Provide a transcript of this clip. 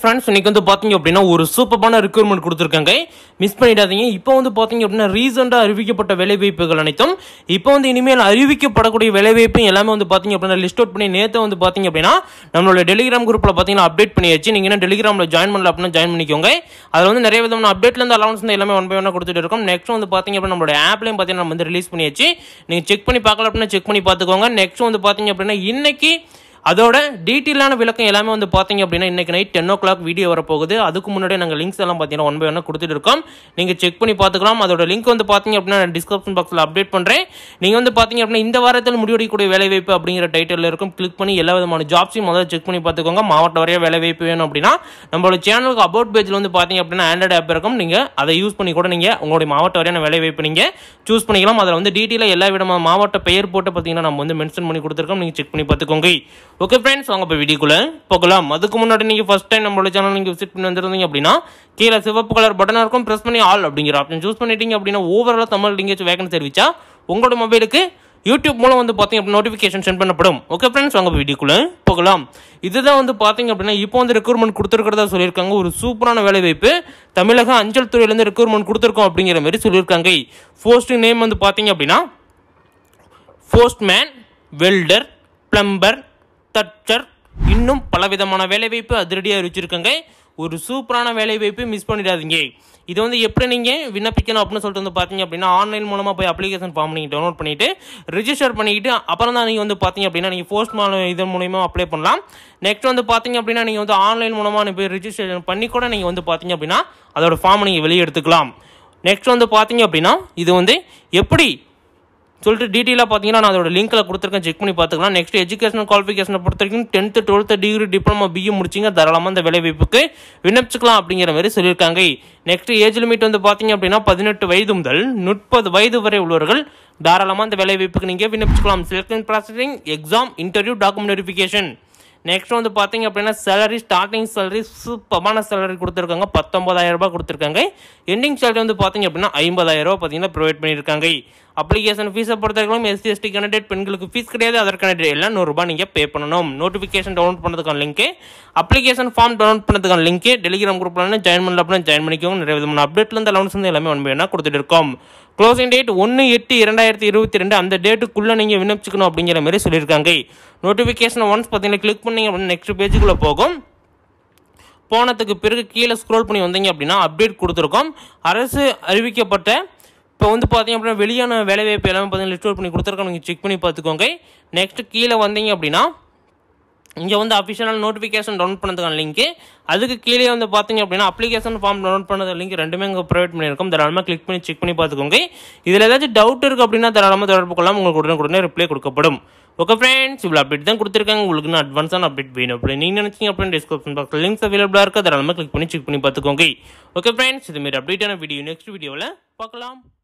friends இன்னைக்கு வந்து பார்த்தீங்க அப்படின்னா ஒரு சூப்பரான ரெக்ரூட்மெண்ட் கொடுத்துருக்காங்க மிஸ் பண்ணிடாதீங்க இப்போ வந்து பார்த்தீங்க அப்படின்னா ரீசெண்டாக அறிவிக்கப்பட்ட வேலைவாய்ப்புகள் அனைத்தும் இப்போ வந்து இனிமேல் அறிவிக்கப்படக்கூடிய வேலைவாய்ப்பு எல்லாமே வந்து பார்த்தீங்க அப்படின்னா லிஸ்ட் அவுட் பண்ணி நேற்று வந்து பார்த்தீங்க அப்படின்னா நம்மளோட டெலிகிராம் குரூப்பில் பார்த்தீங்கன்னா அப்டேட் பண்ணியாச்சு நீங்கள் என்ன டெலிகிராமில் ஜாயின் பண்ணல அப்படின்னா ஜாயின் பண்ணிக்கோங்க அதில் வந்து நிறைய விதமான அப்டேட்லேருந்து அலவன்ஸ் வந்து எல்லாமே ஒன் பை ஒன்னாக கொடுத்துட்டு இருக்கோம் நெக்ஸ்ட் வந்து பார்த்தீங்க அப்படின்னா நம்மளோட ஆப்லையும் பார்த்தீங்கன்னா நம்ம வந்து ரிலீஸ் பண்ணியாச்சு நீங்கள் செக் பண்ணி பார்க்கல அப்படின்னா செக் பண்ணி பார்த்துக்கோங்க நெக்ஸ்ட் வந்து பார்த்தீங்க அப்படின்னா இன்னைக்கு அதோட டீட்டெயிலான விளக்கம் எல்லாமே வந்து பார்த்தீங்க அப்படின்னா இன்னைக்கு night ten o'clock video வரப்போகுது அதுக்கு முன்னாடியே நாங்கள் லிங்க்ஸ் எல்லாம் பார்த்தீங்கன்னா ஒன் பை ஒன்னாக கொடுத்துட்டு இருக்கோம் நீங்கள் செக் பண்ணி பார்த்துக்கலாம் அதோட லிங்க் வந்து பார்த்தீங்க அப்படின்னா டிஸ்கிரிப்ஷன் பாக்ஸில் அப்டேட் பண்ணுறேன் நீங்கள் வந்து பார்த்தீங்க அப்படின்னா இந்த வாரத்தில் முடிவெடுக்கக்கூடிய வேலைவாய்ப்பு அப்படிங்கிற டைட்டில் இருக்கும் கிளிக் பண்ணி எல்லா விதமான ஜாப்ஸையும் முதல்ல செக் பண்ணி பார்த்துக்கோங்க மாவட்ட வரைய வேலைவாய்ப்பு வேணும் அப்படின்னா நம்மளோட சேனலுக்கு அபவுட் பேஜில் வந்து பார்த்தீங்க அப்படின்னா ஆண்ட்ராய்டு ஆப் இருக்கும் நீங்கள் அதை யூஸ் பண்ணி கூட நீங்கள் உங்களுடைய மாவட்ட வரையான வேலைவாய்ப்பு நீங்கள் சூஸ் பண்ணிக்கலாம் அதில் வந்து டீட்டெயிலாக எல்லா விதமான மாவட்ட பெயர் போட்டு பார்த்தீங்கன்னா நம்ம வந்து மென்ஷன் பண்ணி கொடுத்துருக்கோம் நீங்கள் செக் பண்ணி பார்த்துக்கோங்க ஓகே ஃப்ரெண்ட்ஸ் வாங்க இப்போ வீடியோக்குள்ளே போகலாம் அதுக்கு முன்னாடி நீங்கள் ஃபஸ்ட் டைம் நம்மளோட சேனல் நீங்கள் விசிட் பண்ணி வந்திருந்தீங்க அப்படின்னா கீழே சிவப்பு கலர் பட்டன் இருக்கும் ப்ரெஸ் பண்ணி ஆல் அப்படிங்கிற ஆப்ஷன் சூஸ் பண்ணிட்டீங்க அப்படின்னா ஓவராலாக தமிழ் எங்கேயாச்சும் வேகன்சி தெரிவிச்சா உங்களோட மொபைலுக்கு யூடியூப் மூலம் வந்து பார்த்தீங்க அப்படின்னா நோட்டிஃபிகேஷன் சென்ட் பண்ணப்படும் ஓகே ஃப்ரெண்ட்ஸ் வாங்க வீடியோக்குள்ளே போகலாம் இதுதான் வந்து பார்த்தீங்க அப்படின்னா இப்போ வந்து ரெக்ரூட்மெண்ட் கொடுத்துருக்கிறதா சொல்லியிருக்காங்க ஒரு சூப்பரான வேலைவாய்ப்பு தமிழக அஞ்சல் துறையிலேருந்து ரெக்ரூட்மெண்ட் கொடுத்துருக்கோம் அப்படிங்கிற மாதிரி சொல்லியிருக்காங்க போஸ்டிங் நேம் வந்து பார்த்தீங்க அப்படின்னா போஸ்ட்மேன் வெல்டர் பிளம்பர் தச்சர் இன்னும் பலவிதமான வேலைவாய்ப்பு அதிரடியாக அறிவிச்சிருக்காங்க ஒரு சூப்பரான வேலைவாய்ப்பு மிஸ் பண்ணிடாதீங்க இது வந்து எப்படி நீங்கள் விண்ணப்பிக்கணும் அப்படின்னு சொல்லிட்டு வந்து பார்த்தீங்க அப்படின்னா ஆன்லைன் மூலமாக போய் அப்ளிகேஷன் ஃபார்ம் நீங்கள் டவுன்லோட் பண்ணிவிட்டு ரிஜிஸ்டர் பண்ணிக்கிட்டு அப்புறம் தான் நீங்கள் வந்து பார்த்தீங்க அப்படின்னா நீங்கள் போஸ்ட் இதன் மூலியமா அப்ளை பண்ணலாம் நெக்ஸ்ட் வந்து பார்த்தீங்க அப்படின்னா நீங்கள் வந்து ஆன்லைன் மூலமாக போய் ரிஜிஸ்ட்ரேஷன் பண்ணி கூட நீங்கள் வந்து பார்த்தீங்க அப்படின்னா அதோட ஃபார்மை நீங்கள் வெளியே எடுத்துக்கலாம் நெக்ஸ்ட் வந்து பார்த்தீங்க அப்படின்னா இது வந்து எப்படி சொல்லிட்டு டீட்டெயிலாக பார்த்தீங்கன்னா நான் அதோட லிங்க்கில் கொடுத்துருக்கேன் செக் பண்ணி பார்த்துக்கலாம் நெக்ஸ்ட் எஜுகேஷனல் குவாலிஃபிகேஷனை பொறுத்த வரைக்கும் tenth twelfth degree diploma BA முடிச்சிங்க தாராளமாக அந்த வேலைவாய்ப்புக்கு விண்ணப்பிச்சுக்கலாம் அப்படிங்கிற மாதிரி சொல்லியிருக்காங்க நெக்ஸ்ட் ஏஜ் லிமிட் வந்து பார்த்தீங்க அப்படின்னா பதினெட்டு வயது முதல் முப்பது வயது வரை உள்ளவர்கள் தாராளமாக அந்த வேலைவாய்ப்புக்கு நீங்கள் விண்ணப்பிச்சுக்கலாம் selection processing exam interview document verification next வந்து பார்த்தீங்க அப்படின்னா சேலரி ஸ்டார்டிங் சேலரி சூப்பரான சேலரி கொடுத்துருக்காங்க பத்தொன்பதாயிரம் ரூபாய் கொடுத்துருக்காங்க எண்டிங் சேலரி வந்து பார்த்தீங்க அப்படின்னா ஐம்பதாயிரம் ரூபாய் பார்த்தீங்கன்னா ப்ரொவைட் பண்ணியிருக்காங்க அப்ளிகேஷன் ஃபீஸை பொறுத்தவரைக்கும் எஸ்சி எஸ்டி கேண்டிடேட் பெண்களுக்கு ஃபீஸ் கிடையாது அதர் கேண்டிடேட் எல்லாம் நூறுரூபா நீங்கள் பே பண்ணணும் நோட்டிஃபிகேஷன் டவுன்லோட் பண்ணுறதுக்கான லிங்க்கு அப்ளிகேஷன் ஃபார்ம் டவுன்லோட் பண்ணுறதுக்கான லிங்க்கு டெலிகிராம் குரூப்பில் ஜாயின் பண்ணல அப்படின்னா ஜாயின் பண்ணிக்கோங்க நிறைய விதமான அப்டேட்லேருந்து அலவன்ஸ் வந்து எல்லாமே ஒன் பை கொடுத்துட்டு இருக்கோம் க்ளோசிங் டேட் ஒன்று எட்டு இரண்டாயிரத்தி இருபத்தி ரெண்டு அந்த டேட்டுக்குள்ளே நீங்கள் விண்ணப்பிச்சுக்கணும் அப்படிங்கிற மாதிரி சொல்லியிருக்காங்க நோட்டிஃபிகேஷன் ஒன்ஸ் பார்த்தீங்கன்னா கிளிக் பண்ணீங்க அப்படின்னா நெக்ஸ்ட் பேஜுக்குள்ளே போகும் போனதுக்கு பிறகு கீழே ஸ்க்ரோல் பண்ணி வந்தீங்க அப்படின்னா அப்டேட் கொடுத்துருக்கோம் அரசு அறிவிக்கப்பட்ட இப்போ வந்து பார்த்தீங்க அப்படின்னா வெளியான வேலைவாய்ப்பு எல்லாமே பார்த்தீங்கன்னா லிஸ்ட் அவுட் பண்ணி கொடுத்துருக்கோம் நீங்கள் செக் பண்ணி பார்த்துக்கோங்க நெக்ஸ்ட் கீழே வந்தீங்க அப்படின்னா இங்கே வந்து அஃபிஷியல் நோட்டிஃபிகேஷன் டவுன்லோட் பண்ணதுக்கான லிங்க்கு அதுக்கு கீழே வந்து பார்த்தீங்க அப்படின்னா அப்ளிகேஷன் ஃபார்ம் டவுன்லோட் பண்ணது லிங்க் ரெண்டுமே இங்கே ப்ரொவைட் பண்ணியிருக்கோம் தாராளமாக கிளிக் பண்ணி செக் பண்ணி பார்த்துக்கோங்க இதில் ஏதாச்சும் டவுட் இருக்குது அப்படின்னா தாராளமாக தொடர்பு கொள்ளாமல் உங்களுக்கு உடனே உடனே ரிப்ளை கொடுக்கப்படும் ஓகே ஃப்ரெண்ட்ஸ் இவ்வளோ அப்டேட் தான் கொடுத்துருக்காங்க உங்களுக்கு இன்னும் அட்வான்ஸான அப்டேட் வேணும் அப்படி நீங்கள் நினச்சிங்க அப்படின்னு டிஸ்கிரிப்ஷன் பாக்ஸில் லிங்க்ஸ் அவைலபிளாக இருக்குது தாராளமாக கிளிக் பண்ணி செக் பண்ணி பார்த்துக்கோங்க ஓகே ஃப்ரெண்ட்ஸ் இதுமாரி அப்டேட்டான வீடியோ நெக்ஸ்ட் வீடியோவில் பார்க்கலாம்